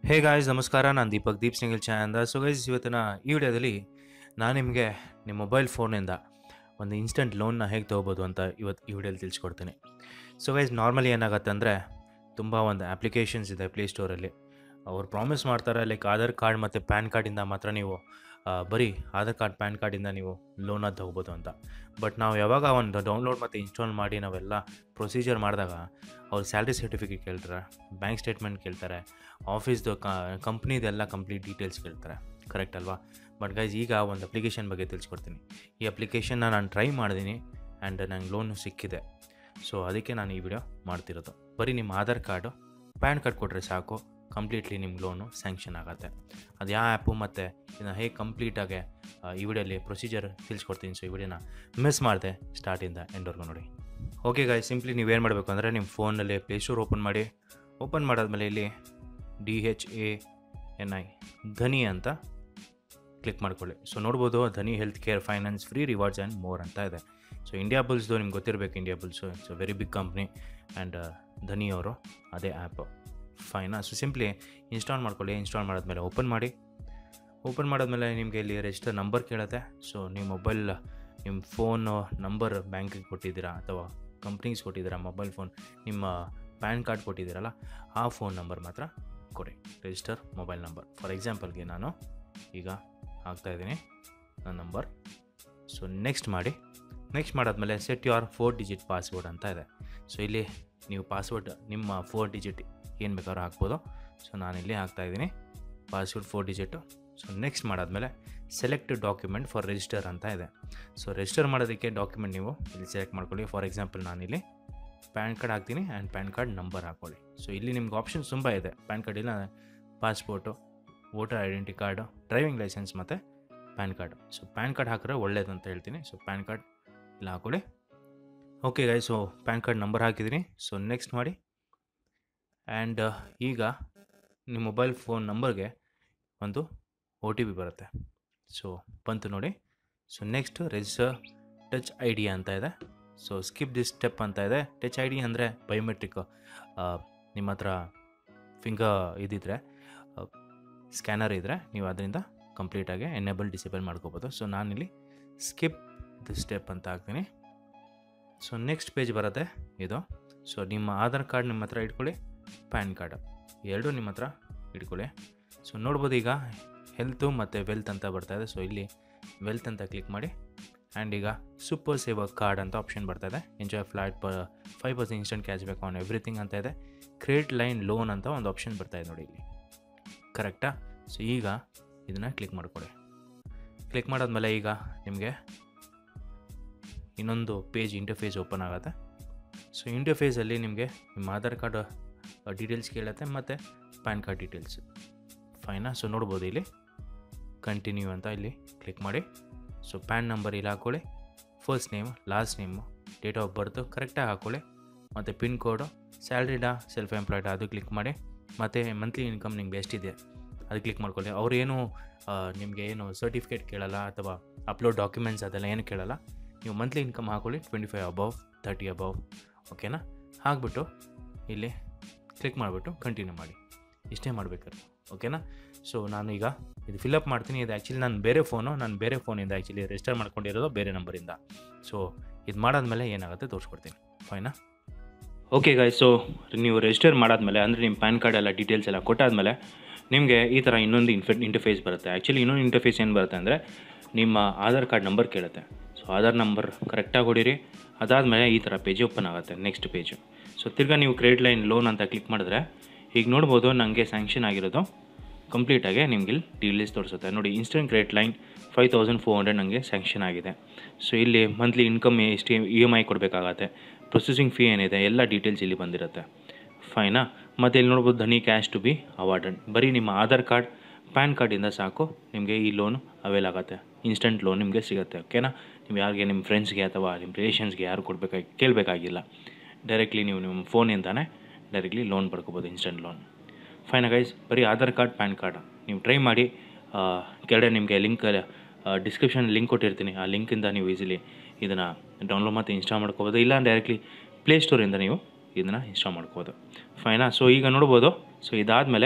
ಹೇ guys ನಮಸ್ಕಾರ ನಾನು ದೀಪಕ್ ದೀಪ್ ಸಿಂಗಲ್ ಚಾನಂದ ಸೊ ಗೈಸ್ ಇವತ್ತಿನ ಈ ವಿಡಿಯೋದಲ್ಲಿ ನಾನು ನಿಮಗೆ ನಿಮ್ಮ ಮೊಬೈಲ್ ಫೋನಿಂದ ಒಂದು ಇನ್ಸ್ಟೆಂಟ್ ಲೋನ್ನ ಹೇಗೆ ತೊಗೋಬೋದು ಅಂತ ಇವತ್ತು ಈ ವಿಡಿಯೋಲಿ ತಿಳಿಸ್ಕೊಡ್ತೀನಿ ಸೊ ಗೈಸ್ ನಾರ್ಮಲಿ ಏನಾಗುತ್ತೆ ಅಂದರೆ ತುಂಬ ಒಂದು ಅಪ್ಲಿಕೇಶನ್ಸ್ ಇದೆ ಪ್ಲೇಸ್ಟೋರಲ್ಲಿ ಅವ್ರು ಪ್ರಾಮಿಸ್ ಮಾಡ್ತಾರೆ ಲೈಕ್ ಆಧಾರ್ ಕಾರ್ಡ್ ಮತ್ತು ಪ್ಯಾನ್ ಕಾರ್ಡಿಂದ ಮಾತ್ರ ನೀವು ಆ, ಬರೀ ಆಧಾರ್ ಕಾರ್ಡ್ ಪ್ಯಾನ್ ಕಾರ್ಡಿಂದ ನೀವು ಲೋನ ತೊಗೋಬೋದು ಅಂತ ಬಟ್ ನಾವು ಯಾವಾಗ ಒಂದು ಡೌನ್ಲೋಡ್ ಮತ್ತು ಇನ್ಸ್ಟಾಲ್ ಮಾಡಿ ನಾವೆಲ್ಲ ಪ್ರೊಸೀಜರ್ ಮಾಡಿದಾಗ ಅವ್ರು ಸ್ಯಾಲ್ರಿ ಸರ್ಟಿಫಿಕೇಟ್ ಕೇಳ್ತಾರೆ ಬ್ಯಾಂಕ್ ಸ್ಟೇಟ್ಮೆಂಟ್ ಕೇಳ್ತಾರೆ ಆಫೀಸ್ದು ಕಂಪ್ನಿದೆಲ್ಲ ಕಂಪ್ಲೀಟ್ ಡೀಟೇಲ್ಸ್ ಕೇಳ್ತಾರೆ ಕರೆಕ್ಟ್ ಅಲ್ವಾ ಬಟ್ ಗೈಸ್ ಈಗ ಒಂದು ಅಪ್ಲಿಕೇಶನ್ ಬಗ್ಗೆ ತಿಳಿಸ್ಕೊಡ್ತೀನಿ ಈ ಅಪ್ಲಿಕೇಶನ್ನ ನಾನು ಟ್ರೈ ಮಾಡಿದ್ದೀನಿ ಆ್ಯಂಡ್ ನಂಗೆ ಲೋನು ಸಿಕ್ಕಿದೆ ಸೊ ಅದಕ್ಕೆ ನಾನು ಈ ವಿಡಿಯೋ ಮಾಡ್ತಿರೋದು ಬರೀ ನಿಮ್ಮ ಆಧಾರ್ ಕಾರ್ಡು ಪ್ಯಾನ್ ಕಾರ್ಡ್ ಕೊಟ್ಟರೆ ಸಾಕು ಕಂಪ್ಲೀಟ್ಲಿ ನಿಮ್ಮ ಲೋನು ಸ್ಯಾಂಕ್ಷನ್ ಆಗುತ್ತೆ ಅದು ಯಾವ ಆ್ಯಪು ಮತ್ತು ಇದನ್ನು ಹೇಗೆ ಕಂಪ್ಲೀಟಾಗಿ ಈ ವಿಡಿಯೋಲಿ ಪ್ರೊಸೀಜರ್ ತಿಳಿಸ್ಕೊಡ್ತೀನಿ ಸೊ ಈ ವಿಡಿಯೋನ ಮಿಸ್ ಮಾಡಿದೆ ಸ್ಟಾರ್ಟಿಂದ ಎಂಡ್ವರೆಗೂ ನೋಡಿ ಓಕೆ ಗಾಯ್ ಸಿಂಪ್ಲಿ ನೀವೇನು ಮಾಡಬೇಕು ಅಂದರೆ ನಿಮ್ಮ ಫೋನಲ್ಲಿ ಪ್ಲೇಸ್ಟೋರ್ ಓಪನ್ ಮಾಡಿ ಓಪನ್ ಮಾಡಾದ್ಮೇಲೆ ಇಲ್ಲಿ D H A N I Dhani ಅಂತ ಕ್ಲಿಕ್ ಮಾಡ್ಕೊಳ್ಳಿ ಸೊ ನೋಡ್ಬೋದು Dhani health care finance free rewards and more ಅಂತ ಇದೆ ಸೊ ಇಂಡಿಯಾ ಬುಲ್ಸ್ದು ನಿಮ್ಗೆ ಗೊತ್ತಿರಬೇಕು India bulls it's a very big company and Dhani ಅವರು ಅದೇ ಆ್ಯಪು ಫೈನಾ ಸೊ ಸಿಂಪ್ಲಿ ಇನ್ಸ್ಟಾಲ್ ಮಾಡ್ಕೊಳ್ಳಿ ಇನ್ಸ್ಟಾಲ್ ಮಾಡಾದ್ಮೇಲೆ ಓಪನ್ ಮಾಡಿ ಓಪನ್ ಮಾಡಾದ್ಮೇಲೆ ನಿಮಗೆ ಇಲ್ಲಿ ರಿಜಿಸ್ಟರ್ ನಂಬರ್ ಕೇಳುತ್ತೆ ಸೊ ನಿಮ್ಮ ಮೊಬೈಲ್ ನಿಮ್ಮ ಫೋನು ನಂಬರ್ ಬ್ಯಾಂಕಿಗೆ ಕೊಟ್ಟಿದ್ದೀರಾ ಅಥವಾ ಕಂಪ್ನೀಸ್ ಕೊಟ್ಟಿದ್ದೀರಾ ಮೊಬೈಲ್ ಫೋನ್ ನಿಮ್ಮ ಪ್ಯಾನ್ ಕಾರ್ಡ್ ಕೊಟ್ಟಿದ್ದೀರಲ್ಲ ಆ ಫೋನ್ ನಂಬರ್ ಮಾತ್ರ ಕೊಡಿ ರಿಜಿಸ್ಟರ್ ಮೊಬೈಲ್ ನಂಬರ್ ಫಾರ್ ಎಕ್ಸಾಂಪಲ್ಗೆ ನಾನು ಈಗ ಹಾಕ್ತಾಯಿದ್ದೀನಿ ನನ್ನ ನಂಬರ್ ಸೊ ನೆಕ್ಸ್ಟ್ ಮಾಡಿ ನೆಕ್ಸ್ಟ್ ಮಾಡಾದ್ಮೇಲೆ set your four digit password ಅಂತ ಇದೆ ಸೊ ಇಲ್ಲಿ ನೀವು ಪಾಸ್ವರ್ಡ್ ನಿಮ್ಮ ಫೋರ್ ಡಿಜಿಟ್ ಏನು ಬೇಕಾದ್ರೂ ಹಾಕ್ಬೋದು ಸೊ ನಾನಿಲ್ಲಿ ಹಾಕ್ತಾಯಿದ್ದೀನಿ password four digit so next ಮಾಡಾದ್ಮೇಲೆ ಸೆಲೆಕ್ಟ್ ಡಾಕ್ಯುಮೆಂಟ್ ಫಾರ್ ರಿಜಿಸ್ಟರ್ ಅಂತ ಇದೆ ಸೊ ರಿಜಿಸ್ಟರ್ ಮಾಡೋದಕ್ಕೆ ಡಾಕ್ಯುಮೆಂಟ್ ನೀವು ಇಲ್ಲಿ ಸೆಲೆಕ್ಟ್ ಮಾಡ್ಕೊಳ್ಳಿ ಫಾರ್ ಎಕ್ಸಾಂಪಲ್ ನಾನಿಲ್ಲಿ ಪ್ಯಾನ್ ಕಾರ್ಡ್ ಹಾಕ್ತೀನಿ ಆ್ಯಂಡ್ ಪ್ಯಾನ್ ಕಾರ್ಡ್ ನಂಬರ್ ಹಾಕ್ಕೊಳ್ಳಿ ಸೊ ಇಲ್ಲಿ ನಿಮ್ಗೆ ಆಪ್ಷನ್ಸ್ ತುಂಬ ಇದೆ ಪ್ಯಾನ್ ಕಾರ್ಡ್ ಇಲ್ಲ passport voter identity card driving licence ಮತ್ತು PAN card so PAN card ಹಾಕಿದ್ರೆ ಒಳ್ಳೇದು ಅಂತ ಹೇಳ್ತೀನಿ ಸೊ ಪ್ಯಾನ್ ಕಾರ್ಡ್ ಇಲ್ಲ ಹಾಕೊಳ್ಳಿ okay guy so PAN card number ಹಾಕಿದ್ದೀನಿ ಸೊ ನೆಕ್ಸ್ಟ್ ಮಾಡಿ ಆ್ಯಂಡ್ ಈಗ ನಿಮ್ಮ ಮೊಬೈಲ್ ಫೋನ್ ನಂಬರ್ಗೆ ಒಂದು ಒ ಟಿ ಪಿ ಬರುತ್ತೆ ಸೊ ಬಂತು ನೋಡಿ so next register touch I D ಅಂತ ಇದೆ ಸೊ ಸ್ಕಿಪ್ ದಿಸ್ ಸ್ಟೆಪ್ ಅಂತ ಇದೆ ಟಚ್ ಐ ಡಿ ಅಂದರೆ ಬಯೋಮೆಟ್ರಿಕ್ ನಿಮ್ಮ ಹತ್ರ ಫಿಂಗರ್ ಇದ್ದಿದ್ರೆ ಸ್ಕ್ಯಾನರ್ ಇದ್ದರೆ ನೀವು ಅದರಿಂದ ಕಂಪ್ಲೀಟಾಗಿ ಎನೇಬಲ್ ಡಿಸೇಬಲ್ ಮಾಡ್ಕೋಬೋದು ಸೊ ನಾನಿಲ್ಲಿ ಸ್ಕಿಪ್ ದಿ ಸ್ಟೆಪ್ ಅಂತ ಹಾಕ್ತೀನಿ ಸೊ ನೆಕ್ಸ್ಟ್ ಪೇಜ್ ಬರುತ್ತೆ ಇದು ಸೊ ನಿಮ್ಮ ಆಧಾರ್ ಕಾರ್ಡ್ ನಿಮ್ಮ ಹತ್ರ ಇಟ್ಕೊಳ್ಳಿ ಪ್ಯಾನ್ ಕಾರ್ಡ್ ಎರಡೂ ನಿಮ್ಮ ಹತ್ರ ಇಟ್ಕೊಳ್ಳಿ ಸೊ ನೋಡ್ಬೋದು ಈಗ ಹೆಲ್ತು ಮತ್ತು ವೆಲ್ತ್ ಅಂತ ಬರ್ತಾಯಿದೆ ಸೊ ಇಲ್ಲಿ ವೆಲ್ತ್ ಅಂತ ಕ್ಲಿಕ್ ಮಾಡಿ ಆ್ಯಂಡ್ ಈಗ ಸೂಪರ್ ಸೇವರ್ ಕಾರ್ಡ್ ಅಂತ ಆಪ್ಷನ್ ಬರ್ತಾಯಿದೆ ಎಂಜಾಯ್ ಫ್ಲಾಟ್ ಪ five percent instant cash back on everything ಅಂತ ಇದೆ ಕ್ರೆಡಿಟ್ ಲೈನ್ ಲೋನ್ ಅಂತ ಒಂದು ಆಪ್ಷನ್ ಬರ್ತಾಯಿದೆ ನೋಡಿ ಇಲ್ಲಿ ಕರೆಕ್ಟಾ ಸೊ ಈಗ ಇದನ್ನು ಕ್ಲಿಕ್ ಮಾಡ್ಕೊಳ್ಳಿ ಕ್ಲಿಕ್ ಮಾಡಾದ್ಮೇಲೆ ಈಗ ನಿಮಗೆ ಇನ್ನೊಂದು ಪೇಜ್ ಇಂಟರ್ಫೇಸ್ ಓಪನ್ ಆಗುತ್ತೆ ಸೊ ಇಂಟರ್ಫೇಸಲ್ಲಿ ನಿಮಗೆ ನಿಮ್ಮ ಆಧಾರ್ ಕಾರ್ಡ್ ಡೀಟೇಲ್ಸ್ ಕೇಳುತ್ತೆ ಮತ್ತು ಪ್ಯಾನ್ ಕಾರ್ಡ್ ಡೀಟೇಲ್ಸ್ ಫೈನಾ ಸೊ ನೋಡ್ಬೋದು ಇಲ್ಲಿ ಕಂಟಿನ್ಯೂ ಅಂತ ಇಲ್ಲಿ ಕ್ಲಿಕ್ ಮಾಡಿ ಸೊ ಪ್ಯಾನ್ ನಂಬರ್ ಇಲ್ಲಿ ಹಾಕ್ಕೊಳ್ಳಿ first name last name date of birth ಕರೆಕ್ಟಾಗಿ ಹಾಕ್ಕೊಳ್ಳಿ ಮತ್ತು pin code salaried self employed ಅದು ಕ್ಲಿಕ್ ಮಾಡಿ ಮತ್ತು ಮಂತ್ಲಿ ಇನ್ಕಮ್ ನಿಮ್ಗೆ ಎಷ್ಟಿದೆ ಅದು ಕ್ಲಿಕ್ ಮಾಡ್ಕೊಳ್ಳಿ ಅವ್ರು ಏನು ನಿಮಗೆ ಏನು ಸರ್ಟಿಫಿಕೇಟ್ ಕೇಳಲ್ಲ ಅಥವಾ ಅಪ್ಲೋಡ್ ಡಾಕ್ಯುಮೆಂಟ್ಸ್ ಅದೆಲ್ಲ ಏನು ಕೇಳಲ್ಲ ನೀವು ಮಂತ್ಲಿ ಇನ್ಕಮ್ ಹಾಕೊಳ್ಳಿ twenty five above thirty above ಓಕೆನಾ ಹಾಕ್ಬಿಟ್ಟು ಇಲ್ಲಿ ಕ್ಲಿಕ್ ಮಾಡಿಬಿಟ್ಟು ಕಂಟಿನ್ಯೂ ಮಾಡಿ ಇಷ್ಟೇ ಮಾಡಬೇಕಾದ್ರೆ ಓಕೆನಾ ಸೊ ನಾನು ಈಗ ಇದು ಫಿಲಪ್ ಮಾಡ್ತೀನಿ ಇದು ಆ್ಯಕ್ಚುಲಿ ನಾನು ಬೇರೆ ಫೋನು ನಾನು ಬೇರೆ ಫೋನಿಂದ ಆ್ಯಕ್ಚುಲಿ ರಿಜಿಸ್ಟರ್ ಮಾಡ್ಕೊಂಡಿರೋದು ಬೇರೆ ನಂಬರಿಂದ ಸೊ ಇದು ಮಾಡಾದ್ಮೇಲೆ ಏನಾಗುತ್ತೆ ತೋರಿಸ್ಕೊಡ್ತೀನಿ ಫೈನಾ ಓಕೆ ಗಾಯ್ ಸೊ ನೀವು ರಿಜಿಸ್ಟರ್ ಮಾಡಾದ್ಮೇಲೆ ಅಂದರೆ ನಿಮ್ಮ ಪ್ಯಾನ್ ಕಾರ್ಡ್ ಎಲ್ಲ ಡೀಟೇಲ್ಸ್ ಎಲ್ಲ ಕೊಟ್ಟಾದ್ಮೇಲೆ ನಿಮಗೆ ಈ ಥರ ಇನ್ನೊಂದು ಇನ್ಫೆ ಇಂಟರ್ಫೇಸ್ ಬರುತ್ತೆ ಆ್ಯಕ್ಚುಲಿ ಇನ್ನೊಂದು ಇಂಟರ್ಫೇಸ್ ಏನು ಬರುತ್ತೆ ಅಂದರೆ ನಿಮ್ಮ ಆಧಾರ್ ಕಾರ್ಡ್ ನಂಬರ್ ಕೇಳುತ್ತೆ ಸೊ ಆಧಾರ್ ನಂಬರ್ ಕರೆಕ್ಟಾಗಿ ಹೊಡೀರಿ ಅದಾದಮೇಲೆ ಈ ಥರ ಪೇಜ್ ಓಪನ್ ಆಗುತ್ತೆ ನೆಕ್ಸ್ಟ್ ಪೇಜು ಸೊ ತಿರ್ಗಾ ನೀವು ಕ್ರೆಡಿಟ್ ಲೈನ್ ಲೋನ್ ಅಂತ ಕ್ಲಿಕ್ ಮಾಡಿದ್ರೆ ಈಗ ನೋಡ್ಬೋದು ನನಗೆ ಸ್ಯಾಂಕ್ಷನ್ ಆಗಿರೋದು ಕಂಪ್ಲೀಟಾಗಿ ನಿಮ್ಗೆ ಇಲ್ಲಿ ಡೀಟೇಲ್ಸ್ ತೋರಿಸುತ್ತೆ ನೋಡಿ instant credit line five thousand four hundred ನನಗೆ ಸ್ಯಾಂಕ್ಷನ್ ಆಗಿದೆ ಸೊ ಇಲ್ಲಿ ಮಂತ್ಲಿ ಇನ್ಕಮ್ ಎಷ್ಟು ಇ ಎಮ್ ಐ ಕೊಡಬೇಕಾಗತ್ತೆ ಪ್ರೊಸೆಸಿಂಗ್ ಫೀ ಏನಿದೆ ಎಲ್ಲ ಡೀಟೇಲ್ಸ್ ಇಲ್ಲಿ ಬಂದಿರುತ್ತೆ ಫೈನಾ ಮತ್ತು ಇಲ್ಲಿ ನೋಡ್ಬೋದು ಧನಿ ಕ್ಯಾಶ್ ಟು ಬಿ ಅವಾರ್ಡೆಡ್ ಬರೀ ನಿಮ್ಮ ಆಧಾರ್ ಕಾರ್ಡ್ ಪ್ಯಾನ್ ಕಾರ್ಡಿಂದ ಸಾಕು ನಿಮಗೆ ಈ ಲೋನು ಅವೈಲ್ ಆಗುತ್ತೆ ಇನ್ಸ್ಟೆಂಟ್ ಲೋನ್ ನಿಮಗೆ ಸಿಗುತ್ತೆ ಓಕೆನಾ ನೀವು ಯಾರಿಗೆ ನಿಮ್ಮ ಫ್ರೆಂಡ್ಸ್ಗೆ ಅಥವಾ ನಿಮ್ಮ ರಿಲೇಷನ್ಸ್ಗೆ ಯಾರು ಕೊಡಬೇಕಾಗಿ ಕೇಳಬೇಕಾಗಿಲ್ಲ ಡೈರೆಕ್ಟ್ಲಿ ನೀವು ನಿಮ್ಮ ಫೋನಿಂದಾನೇ ಡೈರೆಕ್ಟ್ಲಿ ಲೋನ್ ಪಡ್ಕೋಬೋದು ಇನ್ಸ್ಟೆಂಟ್ ಲೋನ್ ಫೈನ ಗೈಸ್ ಬರೀ ಆಧಾರ್ ಕಾರ್ಡ್ ಪ್ಯಾನ್ ಕಾರ್ಡ್ ನೀವು ಟ್ರೈ ಮಾಡಿ ಆ, ಕೆಳಗಡೆ ನಿಮಗೆ ಲಿಂಕ್ ಡಿಸ್ಕ್ರಿಪ್ಷನ್ ಲಿಂಕ್ ಕೊಟ್ಟಿರ್ತೀನಿ ಆ ಲಿಂಕಿಂದ ನೀವು ಈಸಿಲಿ ಇದನ್ನು ಡೌನ್ಲೋಡ್ ಮತ್ತು ಇನ್ಸ್ಟಾಲ್ ಮಾಡ್ಕೋಬೋದು ಇಲ್ಲ ಡೈರೆಕ್ಟ್ಲಿ ಪ್ಲೇಸ್ಟೋರಿಂದ ನೀವು ಇದನ್ನು ಇನ್ಸ್ಟಾಲ್ ಮಾಡ್ಕೋಬೋದು ಫೈನಾ ಸೊ ಈಗ ನೋಡ್ಬೋದು ಸೊ ಇದಾದಮೇಲೆ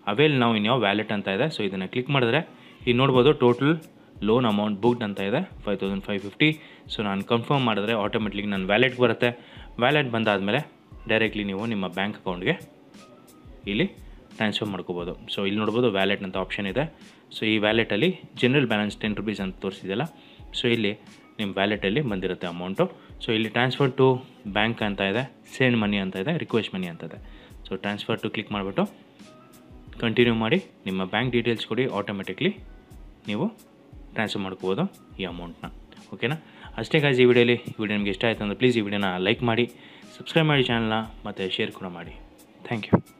ಅವೇಲ್ ನಾವು ಇನ್ ಯಾವ ವ್ಯಾಲೆಟ್ ಅಂತ ಇದೆ ಸೊ ಇದನ್ನು ಕ್ಲಿಕ್ ಮಾಡಿದ್ರೆ ಈಗ ನೋಡ್ಬೋದು ಟೋಟಲ್ ಲೋನ್ ಅಮೌಂಟ್ ಬುಕ್ಡ್ ಅಂತ ಇದೆ five thousand five fifty so ನಾನು ಕನ್ಫರ್ಮ್ ಮಾಡಿದ್ರೆ ಆಟೋಮೆಟಿಕ್ಲಿ ನನ್ನ ವ್ಯಾಲೆಟ್ಗೆ ಬರುತ್ತೆ ವ್ಯಾಲೆಟ್ ಬಂದಾದಮೇಲೆ ಡೈರೆಕ್ಟ್ಲಿ ನೀವು ನಿಮ್ಮ ಬ್ಯಾಂಕ್ ಅಕೌಂಟ್ಗೆ ಇಲ್ಲಿ ಟ್ರಾನ್ಸ್ಫರ್ ಮಾಡ್ಕೋಬೋದು ಸೊ ಇಲ್ಲಿ ನೋಡ್ಬೋದು ವ್ಯಾಲೆಟ್ ಅಂತ ಆಪ್ಷನ್ ಇದೆ ಸೊ ಈ ವ್ಯಾಲೆಟಲ್ಲಿ ಜನರಲ್ ಬ್ಯಾಲೆನ್ಸ್ ಟೆನ್ ರುಪೀಸ್ ಅಂತ ತೋರಿಸಿದೆಯಲ್ಲ ಸೊ ಇಲ್ಲಿ ನಿಮ್ಮ ವ್ಯಾಲೆಟಲ್ಲಿ ಬಂದಿರುತ್ತೆ ಅಮೌಂಟು ಸೊ ಇಲ್ಲಿ ಟ್ರಾನ್ಸ್ಫರ್ ಟು ಬ್ಯಾಂಕ್ ಅಂತ ಇದೆ ಸೆಂಡ್ ಮನಿ ಅಂತ ಇದೆ ರಿಕ್ವೆಸ್ಟ್ ಮನಿ ಅಂತ ಇದೆ ಸೊ ಟ್ರಾನ್ಸ್ಫರ್ ಟು ಕ್ಲಿಕ್ ಮಾಡಿಬಿಟ್ಟು ಕಂಟಿನ್ಯೂ ಮಾಡಿ ನಿಮ್ಮ ಬ್ಯಾಂಕ್ ಡೀಟೇಲ್ಸ್ ಕೊಡಿ ಆಟೋಮೆಟಿಕ್ಲಿ ನೀವು ಟ್ರಾನ್ಸ್ಫರ್ ಮಾಡ್ಕೋಬೋದು ಈ ಅಮೌಂಟ್ನ ಓಕೆನಾ ಅಷ್ಟೇ ಗಾಯ್ಸ್ ಈ ವಿಡಿಯೋಲಿ ಈ ವಿಡಿಯೋ ನಿಮಗೆ ಇಷ್ಟ ಆಯಿತು ಅಂದರೆ ಪ್ಲೀಸ್ ಈ ವಿಡಿಯೋನ ಲೈಕ್ ಮಾಡಿ ಸಬ್ಸ್ಕ್ರೈಬ್ ಮಾಡಿ ಚಾನಲ್ನ ಮತ್ತು ಶೇರ್ ಕೂಡ ಮಾಡಿ ಥ್ಯಾಂಕ್ ಯು